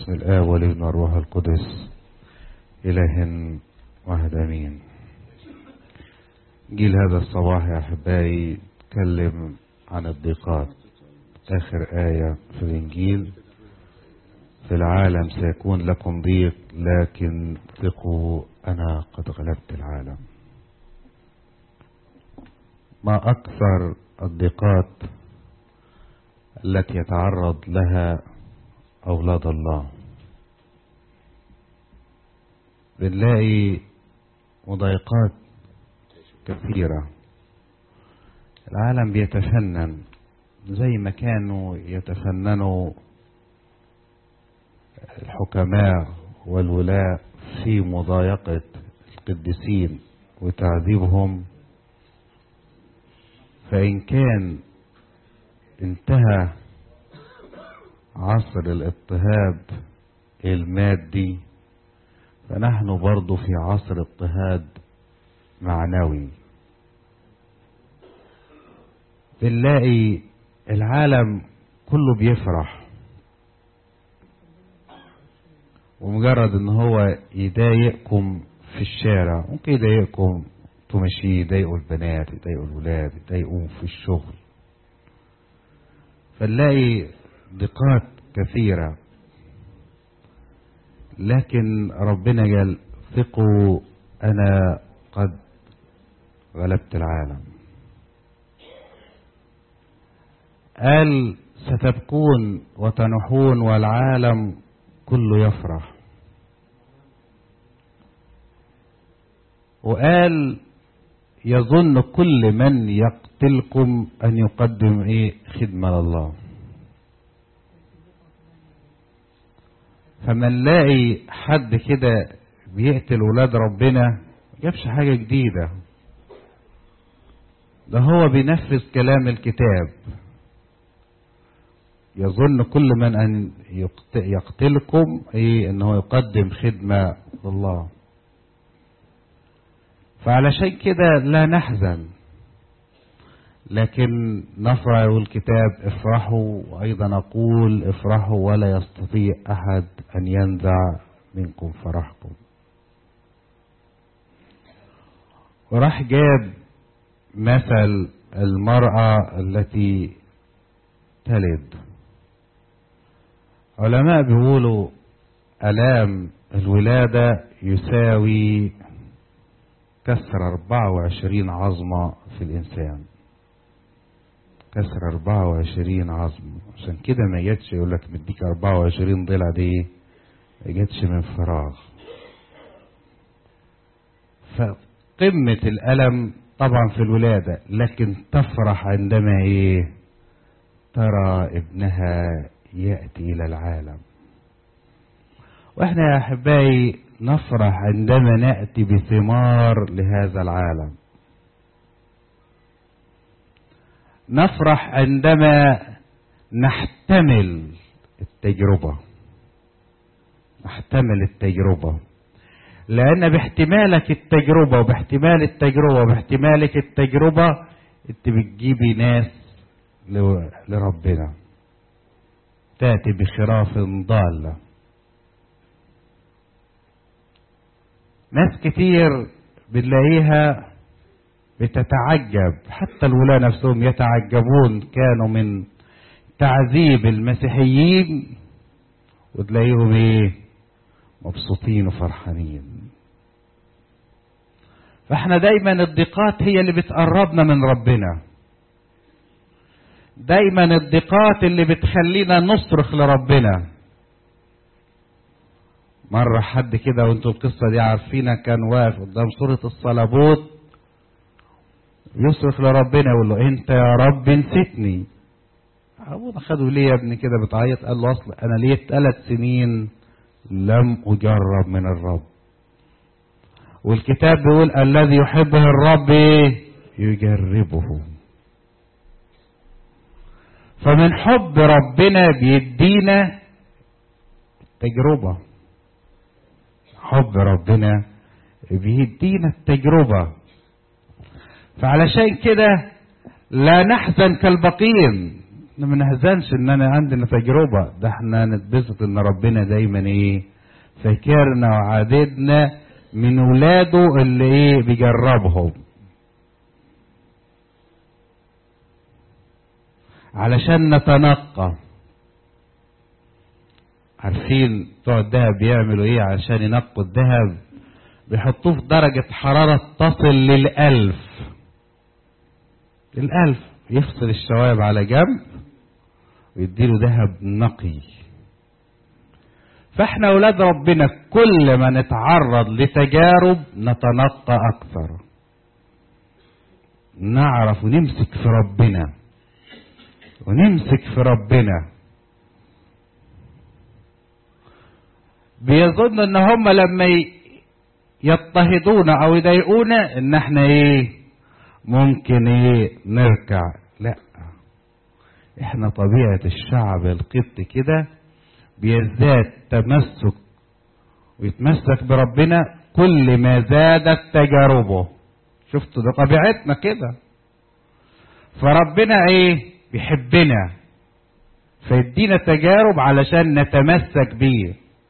باسم الآب والابن والروح القدس إله واحد أمين جيل هذا الصباح يا أحبائي تكلم عن الضيقات آخر آية في الإنجيل في العالم سيكون لكم ضيق لكن ثقوا أنا قد غلبت العالم ما أكثر الضيقات التي يتعرض لها أولاد الله بنلاقي مضايقات كثيرة العالم بيتفنن زي ما كانوا يتفننوا الحكماء والولاء في مضايقة القديسين وتعذيبهم فإن كان انتهى عصر الاضطهاد المادي فنحن برضو في عصر اضطهاد معنوي بنلاقي العالم كله بيفرح ومجرد ان هو يضايقكم في الشارع ممكن يضايقكم تمشي يضايقوا البنات يضايقوا الولاد يضايقوهم في الشغل فنلاقي ضيقات كثيرة لكن ربنا قال ثقوا أنا قد غلبت العالم قال ستبكون وتنحون والعالم كله يفرح وقال يظن كل من يقتلكم أن يقدم إيه خدمة لله فما نلاقي حد كده بيقتل ولاد ربنا جابش حاجة جديدة ده هو بينفذ كلام الكتاب يظن كل من أن يقتلكم إيه أنه يقدم خدمة لله فعلشان كده لا نحزن لكن نفرح الكتاب افرحوا وأيضا نقول افرحوا ولا يستطيع أحد أن ينزع منكم فرحكم وراح جاب مثل المرأة التي تلد علماء بيقولوا ألام الولادة يساوي كسر 24 عظمة في الإنسان كسر 24 عظم عشان كده ما جاتش يقول لك مديك 24 ضلع دي ما جاتش من فراغ فقمة الألم طبعا في الولادة لكن تفرح عندما ايه ترى ابنها يأتي إلى العالم واحنا يا أحبائي نفرح عندما نأتي بثمار لهذا العالم نفرح عندما نحتمل التجربة نحتمل التجربة لأن باحتمالك التجربة وباحتمال التجربة وباحتمالك التجربة انت بتجيبي ناس لربنا تأتي بخراف ضالة ناس كتير بنلاقيها بتتعجب حتى الولاة نفسهم يتعجبون كانوا من تعذيب المسيحيين وتلاقيهم ايه مبسوطين وفرحانين فاحنا دايما الضيقات هي اللي بتقربنا من ربنا دايما الضيقات اللي بتخلينا نصرخ لربنا مرة حد كده وانتوا القصة دي عارفينها كان واقف قدام سورة الصلابوت يصرخ لربنا يقول له انت يا رب نسيتني ابونا خدوا ليه يا ابني كده بتعيط قال له اصل انا ليه ثلاث سنين لم اجرب من الرب والكتاب بيقول الذي يحبه الرب يجربه فمن حب ربنا بيدينا تجربة حب ربنا بيدينا التجربة فعلشان كده لا نحزن كالبقين احنا ما نحزنش ان انا عندنا تجربة ده احنا نتبسط ان ربنا دايما ايه فاكرنا وعاددنا من ولاده اللي ايه بيجربهم علشان نتنقى عارفين بتوع الدهب بيعملوا ايه عشان ينقوا الذهب بيحطوه في درجة حرارة تصل للألف الألف يفصل الشوائب على جنب ويديله ذهب نقي فاحنا اولاد ربنا كل ما نتعرض لتجارب نتنقى اكثر نعرف ونمسك في ربنا ونمسك في ربنا بيظن ان هم لما يضطهدونا او يضايقونا ان احنا ايه ممكن ايه نركع لا احنا طبيعة الشعب القبطي كده بيزداد تمسك ويتمسك بربنا كل ما زادت تجاربه شفتوا ده طبيعتنا كده فربنا ايه بيحبنا فيدينا تجارب علشان نتمسك بيه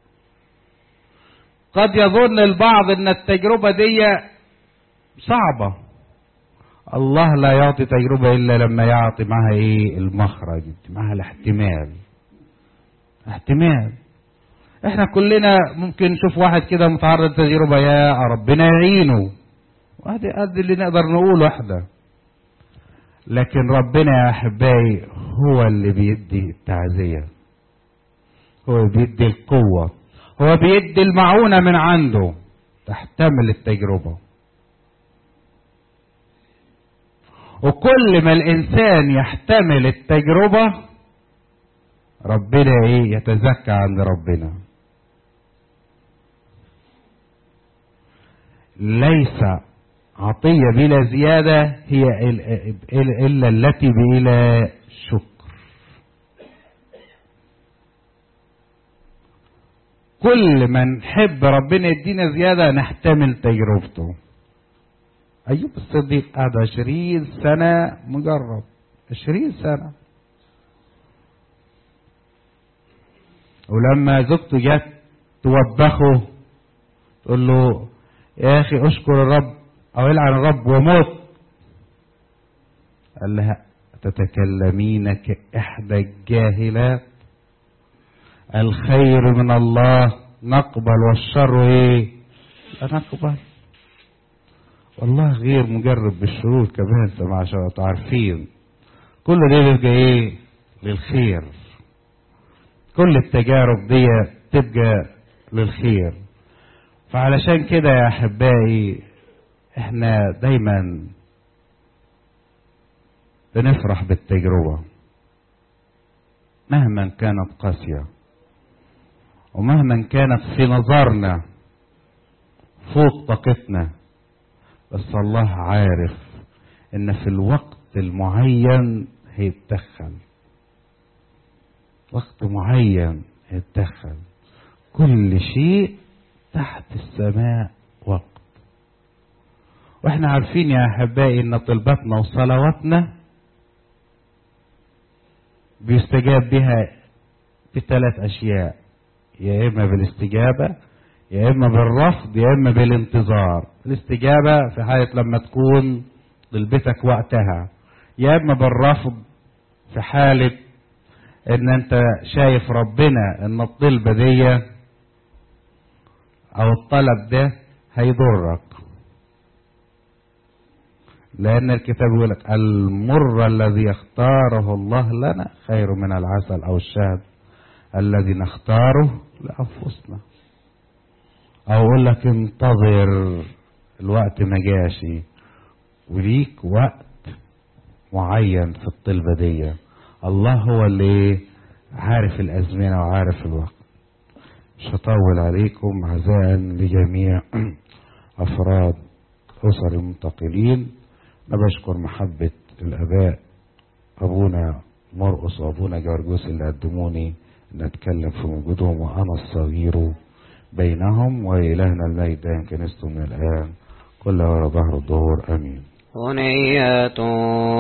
قد يظن البعض ان التجربة دي صعبة الله لا يعطي تجربة الا لما يعطي معها ايه المخرج معها الاحتمال احتمال احنا كلنا ممكن نشوف واحد كده متعرض لتجربة يا ربنا يعينه وهذه قد اللي نقدر نقوله احنا لكن ربنا يا احبائي هو اللي بيدي التعزية هو اللي بيدي القوة هو بيدي المعونة من عنده تحتمل التجربة وكل ما الإنسان يحتمل التجربة ربنا إيه يتزكى عند ربنا ليس عطية بلا زيادة هي إلا التي بلا شكر كل ما نحب ربنا يدينا زيادة نحتمل تجربته أيوب الصديق قعد عشرين سنة مجرب عشرين سنة ولما زوجته جت توبخه تقول له يا أخي أشكر الرب أو يلعن الرب وموت قال لها تتكلمين كإحدى الجاهلات الخير من الله نقبل والشر ايه لا نقبل والله غير مجرب بالشرور كمان سمع عشان عارفين كل ده بيبقى ايه للخير كل التجارب دي تبقى للخير فعلشان كده يا احبائي احنا دايما بنفرح بالتجربة مهما كانت قاسية ومهما كانت في نظرنا فوق طاقتنا بس الله عارف ان في الوقت المعين هيتدخل وقت معين هيتدخل كل شيء تحت السماء وقت واحنا عارفين يا احبائي ان طلباتنا وصلواتنا بيستجاب بها بثلاث اشياء يا اما بالاستجابه يا اما بالرفض يا اما بالانتظار الاستجابه في حاله لما تكون طلبتك وقتها يا اما بالرفض في حاله ان انت شايف ربنا ان الطلبه دي او الطلب ده هيضرك لان الكتاب يقول لك المر الذي اختاره الله لنا خير من العسل او الشهد الذي نختاره لانفسنا او اقول لك انتظر الوقت ما جاشي وليك وقت معين في الطلبه دي الله هو اللي عارف الازمنه وعارف الوقت مش هطول عليكم عزاء لجميع افراد اسر المنتقلين انا بشكر محبه الاباء ابونا مرقص وابونا جورجوس اللي قدموني ان اتكلم في وجودهم وانا الصغير بينهم والهنا المجد دائم كنيسته من الان كل ورا ظهر الظهور امين هنية